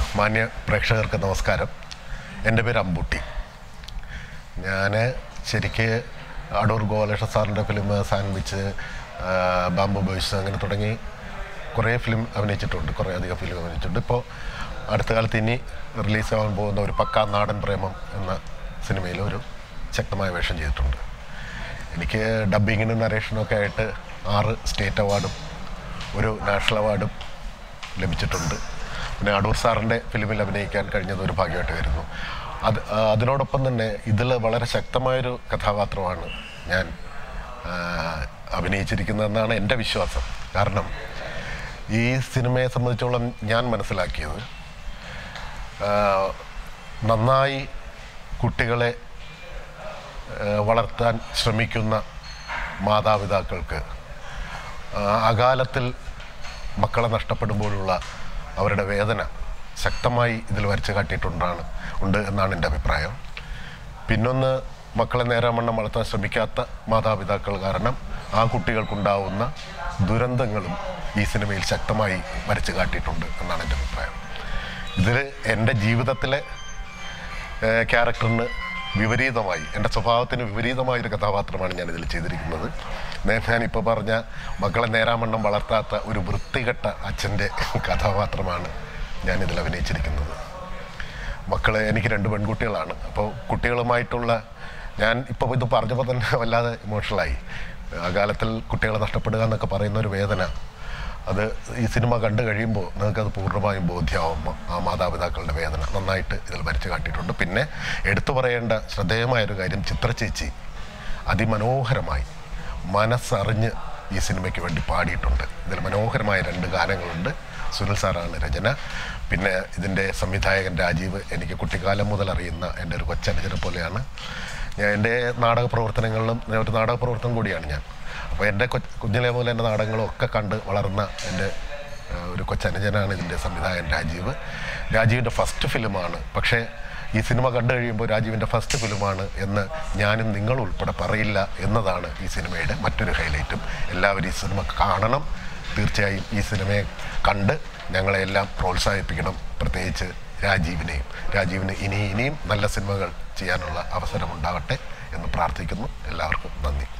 മാന്യ പ്രേക്ഷകർക്ക് നമസ്കാരം എൻ്റെ പേര് അമ്പുട്ടി ഞാൻ ശരിക്ക് അടൂർ ഗോപാലകൃഷ്ണ സാറിൻ്റെ ഫിലിം സാൻഡ്വിച്ച് ആ, ബാംബു ബോയ്സ് അങ്ങനെ തുടങ്ങി കുറേ ഫിലിം അഭിനയിച്ചിട്ടുണ്ട് കുറേ അധികം ഫിലിം അഭിനയിച്ചിട്ടുണ്ട് ഇപ്പോൾ അടുത്ത കാലത്ത് ഇനി റിലീസാവാൻ പോകുന്ന ഒരു പക്കാ നാടൻ പ്രേമം എന്ന സിനിമയിൽ ഒരു ശക്തമായ വേഷം ചെയ്തിട്ടുണ്ട് എനിക്ക് ഡബ്ബിങ്ങിനും നരേഷനും ഒക്കെ ആയിട്ട് ആറ് സ്റ്റേറ്റ് അവാർഡും ഒരു നാഷണൽ അവാർഡും ലഭിച്ചിട്ടുണ്ട് പിന്നെ അടൂർ സാറിൻ്റെ ഫിലിമിൽ അഭിനയിക്കാൻ കഴിഞ്ഞത് ഒരു ഭാഗ്യമായിട്ട് വരുന്നു അത് ആ, അതിനോടൊപ്പം തന്നെ ഇതിൽ വളരെ ശക്തമായൊരു കഥാപാത്രമാണ് ഞാൻ ആ, അഭിനയിച്ചിരിക്കുന്നതെന്നാണ് എൻ്റെ വിശ്വാസം കാരണം ഈ സിനിമയെ സംബന്ധിച്ചോളം ഞാൻ മനസ്സിലാക്കിയത് ആ, നന്നായി കുട്ടികളെ ഏഹ് വളർത്താൻ ശ്രമിക്കുന്ന മാതാപിതാക്കൾക്ക് ആ, അകാലത്തിൽ മക്കളെ നഷ്ടപ്പെടുമ്പോഴുള്ള അവരുടെ വേദന ശക്തമായി ഇതിൽ വരച്ചു കാട്ടിയിട്ടുണ്ടാണ് ഉണ്ട് എന്നാണ് എൻ്റെ അഭിപ്രായം പിന്നൊന്ന് മക്കളെ നേരാമണ്ണം വളർത്താൻ ശ്രമിക്കാത്ത മാതാപിതാക്കൾ കാരണം ആ കുട്ടികൾക്കുണ്ടാവുന്ന ദുരന്തങ്ങളും ഈ സിനിമയിൽ ശക്തമായി വരച്ചു കാട്ടിയിട്ടുണ്ട് എന്നാണ് എൻ്റെ അഭിപ്രായം ഇതിൽ എൻ്റെ ജീവിതത്തിലെ ഏഹ് ക്യാരക്ടറിന് വിപരീതമായി എൻ്റെ സ്വഭാവത്തിന് വിപരീതമായ ഒരു കഥാപാത്രമാണ് ഞാൻ ഇതിൽ ചെയ്തിരിക്കുന്നത് നേ- ഞാനിപ്പോൾ പറഞ്ഞ മക്കളെ നേരാമണ്ണം വളർത്താത്ത ഒരു വൃത്തികെട്ട അച്ഛൻ്റെ കഥാപാത്രമാണ് ഞാനിതിൽ അഭിനയിച്ചിരിക്കുന്നത് മക്കളെ എനിക്ക് രണ്ട് പെൺകുട്ടികളാണ് അപ്പോൾ കുട്ടികളുമായിട്ടുള്ള ഞാൻ ഇപ്പോൾ ഇത് പറഞ്ഞപ്പോൾ തന്നെ വല്ലാതെ ഇമോഷണലായി അകാലത്തിൽ കുട്ടികളെ നഷ്ടപ്പെടുക എന്നൊക്കെ പറയുന്ന ഒരു വേദന അത് ഈ സിനിമ കണ്ടു കഴിയുമ്പോൾ നിങ്ങൾക്കത് പൂർണ്ണമായും ബോധ്യമാവും ആ മാതാപിതാക്കളുടെ വേദന നന്നായിട്ട് ഇതിൽ വരച്ചു കാട്ടിയിട്ടുണ്ട് പിന്നെ എടുത്തു പറയേണ്ട ശ്രദ്ധേയമായൊരു കാര്യം ചിത്രചേച്ചി അതിമനോഹരമായി മനസ്സറിഞ്ഞ് ഈ സിനിമയ്ക്ക് വേണ്ടി പാടിയിട്ടുണ്ട് ഇതിൽ മനോഹരമായ രണ്ട് ഗാനങ്ങളുണ്ട് സുനിൽ സാറാണ് രചന പിന്നെ ഇതിൻ്റെ സംവിധായകൻ രാജീവ് എനിക്ക് കുട്ടിക്കാലം മുതൽ അറിയുന്ന എൻ്റെ ഒരു കൊച്ചനുജനെ പോലെയാണ് ഞാൻ എൻ്റെ നാടക പ്രവർത്തനങ്ങളിലും ഞാൻ ഒരു നാടക പ്രവർത്തനം കൂടിയാണ് ഞാൻ അപ്പോൾ എൻ്റെ കൊ കുഞ്ഞിലെ മുതൽ എൻ്റെ നാടകങ്ങളും ഒക്കെ കണ്ട് വളർന്ന എൻ്റെ ഏഹ്, ഒരു കൊച്ചനുജനാണ് ഇതിൻ്റെ സംവിധായകൻ രാജീവ് രാജീവിൻ്റെ ഫസ്റ്റ് ഫിലിമാണ് പക്ഷേ ഈ സിനിമ കണ്ടു കഴിയുമ്പോൾ രാജീവിൻ്റെ ഫസ്റ്റ് ഫിലിമാണ് എന്ന് ഞാനും നിങ്ങളും ഉൾപ്പെടെ പറയില്ല എന്നതാണ് ഈ സിനിമയുടെ മറ്റൊരു ഹൈലൈറ്റും എല്ലാവരും ഈ സിനിമ കാണണം തീർച്ചയായും ഈ സിനിമയെ കണ്ട് ഞങ്ങളെല്ലാം പ്രോത്സാഹിപ്പിക്കണം പ്രത്യേകിച്ച് രാജീവിനെയും രാജീവിന് ഇനി ഇനിയും നല്ല സിനിമകൾ ചെയ്യാനുള്ള അവസരമുണ്ടാകട്ടെ എന്ന് പ്രാർത്ഥിക്കുന്നു എല്ലാവർക്കും നന്ദി